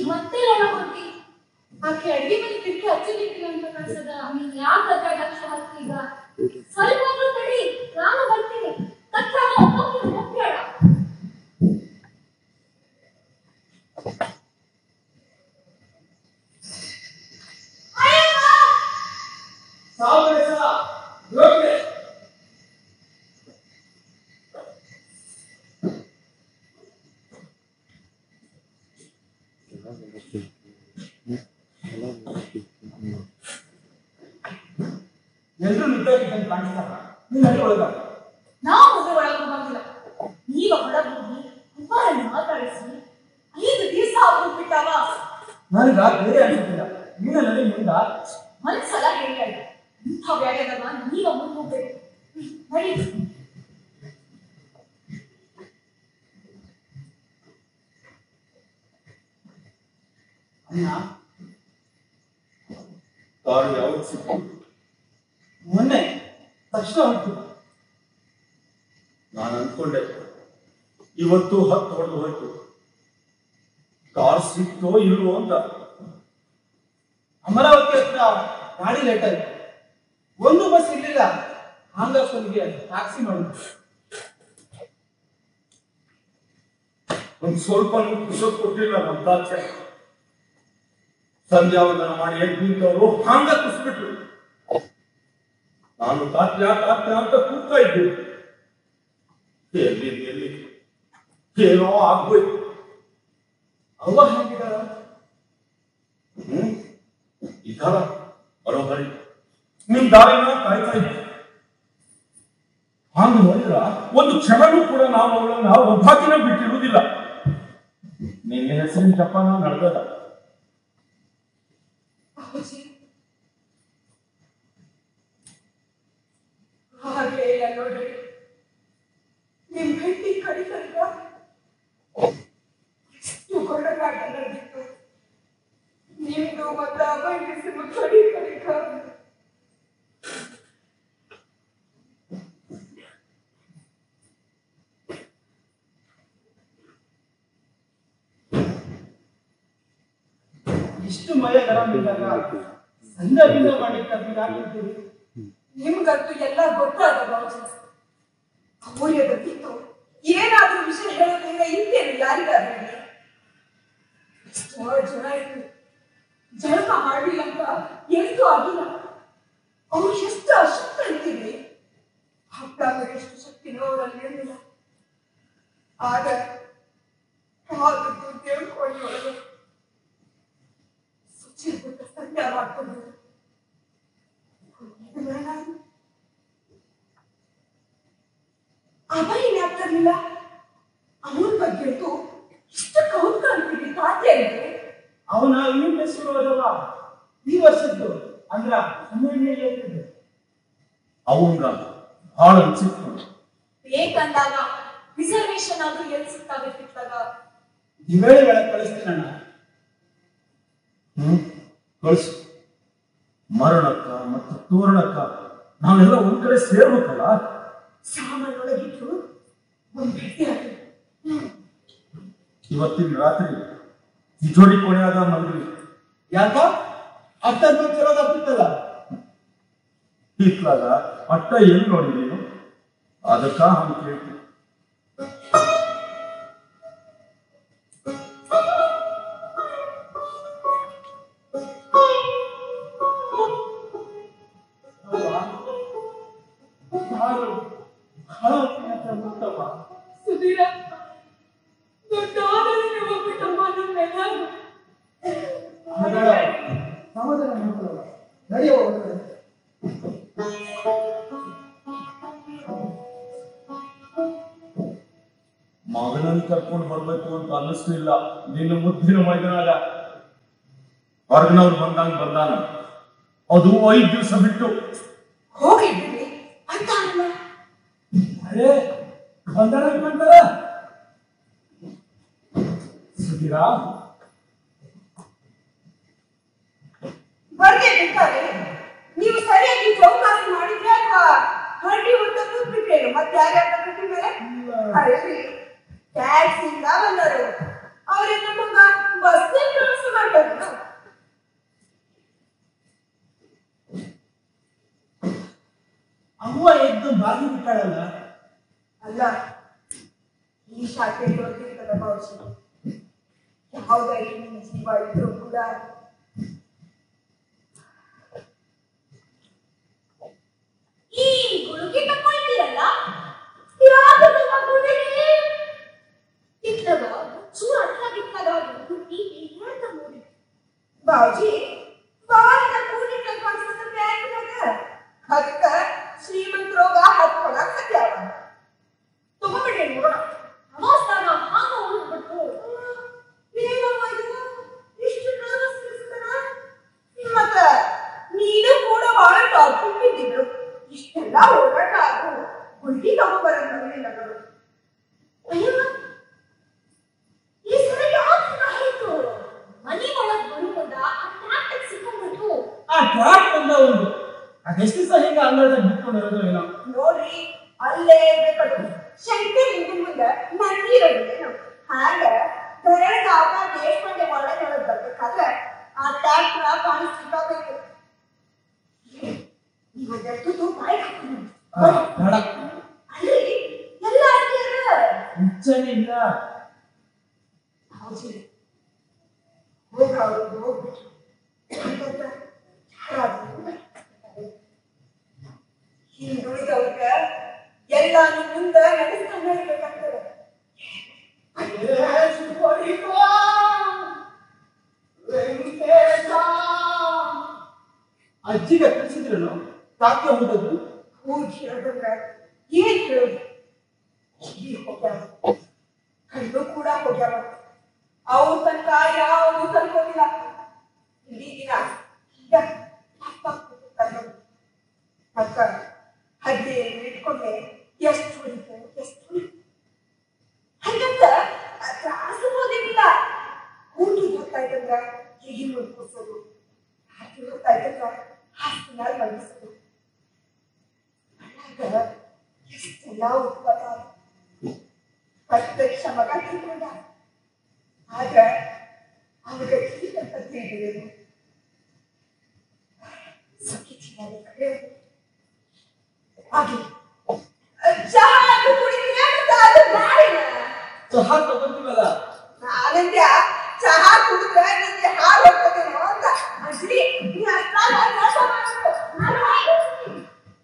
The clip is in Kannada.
ಮತ್ತೆ ಒಳ ಹೋಗಿ ಆಕೆ ಅಡಿಗೆ ಮನೆ ಕಿಟಕಿ ಹಚ್ಚಲಿಕ್ಕಿಲ್ಲ ಅಂತ ಕಾಣಿಸದ ನೀನ್ ಯಾಕೆ ಅದ್ರ ಲಕ್ಷ ಹಾಕ್ತೀಗ ಸ್ವಲ್ಪ ಹೊತ್ತು ತಡಿ ನಾನು ಬರ್ತೀನಿ ತಕ್ಷಣ ಹೋಗ್ತೀನಿ ಹೋಗ್ಬೇಡ ಎಲ್ರು ನಿಂತೋಗಿದ್ದಂಗೆ ಕಾಣಿಸ್ತಾರ ನೀನ್ ಅಲ್ಲಿ ಒಳಗ ನಾವು ಮುಂದೆ ಒಳಗೆ ಬಂದಿಲ್ಲ ನೀವ ಹೊರಗೆ ಹೋಗಿ ಕುಮಾರನ್ನ ಮಾತಾಡಿಸಿ ಐದು ದಿವಸ ಆಗ್ಬಿಟ್ಟಾವ ನನಗ ಬೇರೆ ಅನಿಸ್ತಿಲ್ಲ ನೀನ ನನಗೆ ಮುಂದ ಮನ್ಸಲ್ಲ ಹೇಳಿಲ್ಲ ಇಂಥ ವ್ಯಾಗದಾಗ ನೀವ ಮುಂದೆ ಹೋಗ್ಬೇಕು ಹ್ಮ್, ನಡಿ ಅಣ್ಣ ಕಾರು ಯಾವ್ದು ಸಿಕ್ತು ಮೊನ್ನೆ ತಕ್ಷಣ ಹೊಂಟು ನಾನು ಅನ್ಕೊಂಡೆ ಇವತ್ತು ಹತ್ತು ಹೊಡೆದು ಹೋಯ್ತು ಕಾರ್ ಸಿಕ್ತೋ ಇಲ್ವೋ ಅಂತ ಅಮರಾವತಿ ಹತ್ರ ಗಾಡಿ ಲೇಟ್ ಆಯ್ತು ಒಂದು ಬಸ್ ಇರ್ಲಿಲ್ಲ ಹಾಂಗಪ್ಪನಿಗೆ ಟ್ಯಾಕ್ಸಿ ಮಾಡಿದ್ರು ಒಂದ್ ಸ್ವಲ್ಪ ಕುಸತ್ ಕೊಟ್ಟಿಲ್ಲ ನಮ್ಮ ತಾಚೆ ಸಂಧ್ಯಾವಂದನ ಮಾಡಿ ಎದ್ದು ನಿಂತವರು ಹಾಂಗ ಕುಸ್ಬಿಟ್ರು ನಾನು ತಾತ್ಯ ತಾತ್ಯ ಅಂತ ಕೂಗ್ತಾ ಇದ್ದೆ ಎಲ್ಲಿ ಎಲ್ಲಿ ಏನೋ ಆಗ್ಬೋಯ್ತು ಅವ್ವ ಹೇಗಿದ್ದಾಳ ಹ್ಮ್ ಇದ್ದಾರ ಬರೋಬರಿ ನಿಮ್ ದಾರಿನ ಕಾಯ್ತಾ ಇದ್ದೆ ಹಾಂಗ ನೋಡಿದ್ರ ಒಂದು ಕ್ಷಣನೂ ಕೂಡ ನಾವು ಅವಳನ್ನ ಒಬ್ಬಾಕಿನ ಬಿಟ್ಟಿರುವುದಿಲ್ಲ ನಿನ್ನ ಹೆಸರಿನ ಜಪಾನ ನಡೆದದ ಅಪ್ಪಾಜಿ ಹಾಗೆ ಇಲ್ಲ ನೋಡ್ರಿ ನಿಮ್ ಹೆಂಡತಿ ಕಡಿತಂತ ಎಷ್ಟು ಕೊಡಗಾಟ ನಡೆದಿತ್ತು ನಿಮ್ದು ಮತ್ತೆ ಅಭಯಸಿದ ಕಡಿ ಕಡಿಕ ಇಷ್ಟು ಮಳೆ ಗರಂ ಇದ್ದಾಗ ಸಂಧ್ಯಾದಿಂದ ಮಾಡ್ಲಿಕ್ಕೆ ಅದು ಯಾಕಿರ್ತೀರಿ ನಿಮ್ಗಂತೂ ಎಲ್ಲ ಗೊತ್ತಾದ ಬಾಜು ಅಮೂಲ್ಯ ಗೊತ್ತಿತ್ತು ಏನಾದ್ರೂ ವಿಷಯ ಹೇಳೋದ್ರಿಂದ ಇಂತೇನು ಯಾರಿಗಾದ್ರೂ ಹೇಳಿ. ಎಷ್ಟೋ ಜನ ಇತ್ತು ಜಳಕ ಮಾಡಲಿಲ್ಲ ಅಂತ ಎಂದೂ ಆಗಿಲ್ಲ ಅವ್ರು ಎಷ್ಟು ಅಶಕ್ತ ಅಂತೀವಿ ಹಬ್ಬ ಎಷ್ಟು ಶಕ್ತಿನೋ ಅವರಲ್ಲಿ ಇರಲಿಲ್ಲ ಆಗ ಆದದ್ದು ದೇವ್ಕೊಳ್ಳಿ ಒಳಗೆ ಸುಚಿ ಬಿಟ್ಟ ಸಂಧ್ಯ ಮಾಡ್ಕೊಂಡು ಅಭಯ ಆಗ್ತಿರ್ಲಿಲ್ಲ ಅವನ ಬಗ್ಗೆ ಅಂತೂ ಇಷ್ಟು ಕೌತುಕ ಅಂತೀವಿ ತಾತ್ಯರಿಗೆ ಅವನ ಈ ಹೆಸರು ಅದವ ಈ ವರ್ಷದ್ದು ಅಂದ್ರ ಹನ್ನೆರಡನೇ ಏಪ್ರಿಲ್ ಅವಂಗ ಬಹಳ ಅನ್ಸಿತ್ತು ಬೇಕಂದಾಗ ರಿಸರ್ವೇಶನ್ ಆದ್ರೂ ಎಲ್ಲಿ ಸಿಗ್ತಾವೆ ಸಿಕ್ತಾಗ ಈ ವೇಳೆ ವೇಳೆ ಕಳಿಸ್ತೀನಣ್ಣ ಹ್ಮ್ ಕಳಿಸು ಮರಣಕ್ಕ ಮತ್ತು ತೋರಣಕ್ಕ ನಾವೆಲ್ಲ ಒಂದ್ ಕಡೆ ಸೇರ್ಬೇಕಲ್ಲ ಸಾಮಾನೊಳಗಿಟ್ಟು ಒಂದ್ ಭೇಟಿ ಆಯ್ತು ಇವತ್ತಿನ ರಾತ್ರಿ ತಿಜೋಡಿ ಕೊನೆಯಾದ ಮಲ್ರಿ ಯಾಕ ಅಷ್ಟೊಂದು ಚಲೋ ತಪ್ಪಿತ್ತಲ್ಲ ಇತ್ಲಾಗ ಅಟ್ಟ ಎಲ್ಲಿ ನೋಡಿ ನೀನು ಅದಕ್ಕ ಹಂಗ ಕೇಳ್ತೀನಿ ಹೌದಾ? ನಾನು ಬಹಳ ಹೊತ್ತಿನ ಹತ್ರ ಮುಗ್ದವ್ವ. ಸುಧೀರ ದೊಡ್ಡವಾದರೂ ನೀವು ಒಪ್ಪಿಟ್ಟಮ್ಮ ನನ್ನೆಲ್ಲ ಮಗಳ ಸಮಾಧಾನ ಮಾಡ್ಕೊಳ್ಳೋಣ. ನಡೆಯುವ ಹೊರಗಡೆ. ಮಗನನ್ನು ಕರ್ಕೊಂಡು ಬರ್ಬೇಕು ಅಂತ ಅನ್ನಿಸ್ಲಿಲ್ಲ ನಿನ್ನ ಮುದ್ದಿನ ಮೈದನಾಗ ಹೊರಗಿನವ್ರು ಬಂದಂಗ ಬಂದಾನ ಅದು ಐದ್ ದಿವಸ ಬಿಟ್ಟು ಹೋಗಿ ಬಿಡಿ ಅಂತ ಅಲ್ಲ ಅರೇ ಬಂದಳ ಬಂದಳ ಸುಧೀರಾ ಬರ್ದೇ ಬೇಕಾದ್ರೆ ನೀವು ಸರಿಯಾಗಿ ಚೌಕಾಸಿ ಮಾಡಿದ್ರೆ ಅಥವಾ ಹಳ್ಳಿ ಉಂಟ ಕೂತ್ಬಿಟ್ರೇನು ಮತ್ತೆ ಯಾರ್ಯಾರ ಕಟ್ಟಿ ಮೇಲೆ ಅರಲ್ಲಿ ಟ್ಯಾಕ್ಸಿಂದ ಬಂದರು ಅವ್ರೆ ನಮ್ಮನ್ನ ಬಸ್ ಪ್ರವಾಸ ಮಾಡ್ತಾರ ಅವ್ವ ಎದ್ದು ಬಾಗಿ ಬಿಟ್ಟಾಳಲ್ಲ ಅಲ್ಲ ಈ ಶಾಖೆ ಗೊತ್ತಿರ್ತದ ಭಾಷೆ ಯಾವುದಾಗಿ ನಿಮ್ಮ ಜೀವ ಇದ್ರೂ ಕೂಡ ಈ ಗುಳುಗಿ ತಕೊಳ್ತೀರಲ್ಲ ಯಾಕೆ ತಗೊಂಡಿರಿ ಇತ್ತದ ಚೂರು ಅಟ್ಲಾಗಿತ್ತದ ಹುಟ್ಟಿ ಹೇಳ್ತ ನೋಡಿ ಬಾವುಜಿ ಬಾಳಿನ ಕೂಡಿಟ್ಟ ಕಾಣಿಸ್ತದ ಬ್ಯಾಂಕ್ನಾಗ ಅದಕ್ಕ ಶ್ರೀಮಂತರೋಗ ಹತ್ಕೊಳಕ್ ಹತ್ಯಾವ ತಗೊಂಡ್ಬಿಡ್ರಿ ನೋಡೋಣ ಅವಸ್ಥಾನ ಹಾಗ ಉಳಿದ್ಬಿಟ್ಟು ಏನವ್ವ ಇದು? ಇಷ್ಟು nervous ಅನ್ಸ್ತದ? ಮತ್ತ ನೀನು ಕೂಡ ಬಹಳ ಟಾಪಿಕ್ ಬಿದ್ದಿದ್ರು ಇಷ್ಟೆಲ್ಲ ಓಡಾಟ ಆಗು ಗುಂಡಿ ತಗೊಂಡ್ಬರಂಗ್ ಬರಲಿಲ್ಲ ನೋಡು ಅಯ್ಯವ್ವ ಈ ಸಲ ಯಾಕೆ ಆಯ್ತು ಮನೆ ಒಳಗ್ ಬರುವಾಗ ಆ ಟ್ರಾಕ್ಟರ್ ಸಿಕ್ಕೊಂಡ್ಬಿಟ್ಟು ಆ ಟ್ರಾಕ್ ಬಂದ ಒಂದು ಅದೆಷ್ಟು ದಿವಸ ಹಿಂಗ ಅಂಗಳದಾಗ ಬಿಟ್ಕೊಂಡಿರೋದು ಏನೋ ನೋಡ್ರಿ ಅಲ್ಲೇ ಇರ್ಬೇಕದು ಶಂಕರ್ ಹಿಂದಿನ ಮುಂದೆ ಮಂದಿ ಇರೋದಿಲ್ಲ ಹಾಗ ಬೆರಗಾಗ ದೇಶಪಾಂಡೆ ಒಳಗೆ ಒಳಗೆ ಬರ್ಬೇಕಾದ್ರೆ ಆ ಟ್ಯಾಕ್ಟ್ರ ಕಾಣಿಸ್ಲಿಕ್ಕಬೇಕು ಇವತ್ತು ಬಾಯಿ ಹಾಕೊಂಡು ಆ, ಬೇಡ ಅಲ್ಲಿ ಎಲ್ಲ ಅಡ್ಡಿಯರ ಹುಚ್ಚನೇ ಇಲ್ಲ ಹೌದು ಹೋಗ ಅವ್ರಿಗೆ ಹೋಗ್ಬಿಟ್ರು ಹಾಗಂತ ಯಾರಾದ್ರೂ ಹಿಂದುಳಿದವ್ರ ಎಲ್ಲಾನು ಮುಂದ ನಡೆಸ್ಕೊಂಡು ಹೋಗ್ಬೇಕಾಗ್ತದೆ ಅಜ್ಜಿಗೆ ಕಳಿಸಿದ್ರು ತಾಕಿ ಹೋದದ್ದು ಹೋಗಿ ಹೇಳೋದಂದ್ರ ಏನ್ ಹೇಳೋದು ಈ ಹೋಗ್ಯಾವ ಕಣ್ಣು ಕೂಡ ಹೋಗ್ಯಾವ ಅವ್ರ ತನಕ ಯಾವುದು ತಲುಪೋದಿಲ್ಲ ಇಡೀ ದಿನ ಈಗ ಅಪ್ಪ ಕೂತ್ಕೊಂಡು ಅಕ್ಕ ಹದ್ದೆ ಇಟ್ಕೊಂಡೆ ಎಷ್ಟು ಉಳಿತು ಎಷ್ಟು ಉಳಿತು ಹಂಗಂತ ತ್ರಾಸ ಹೋದಿಲ್ಲ ಊಟ ಗೊತ್ತಾಯ್ತಂದ್ರ ಹೇಗೆ ನೋಡ್ಕೊಸೋದು ರಾತ್ರಿ ಗೊತ್ತಾಯ್ತಂದ್ರ ಹಾಸ್ಪಿಟಲ್ ಮಲಗಿಸೋದು ಮನ್ಯಾಗ ಎಷ್ಟೆಲ್ಲ ಉತ್ಪನ್ನ ಪ್ರತ್ಯಕ್ಷ ಮಗ ತಿಳ್ಕೊಂಡ ಆಗ ಅವಗ ಅಂತ ತಿಳಿದಿದ್ದೇನೆ ಸಖಿಚಿದ್ದಾರೆ ಕಡೆ ಆಗ್ಲಿ ಚಹಾ ಅದು ಕುಡಿದ್ರೆ ಅದು ಬ್ಯಾಡಿನ ಚಹಾ ತಗೊಂತೀವಲ್ಲ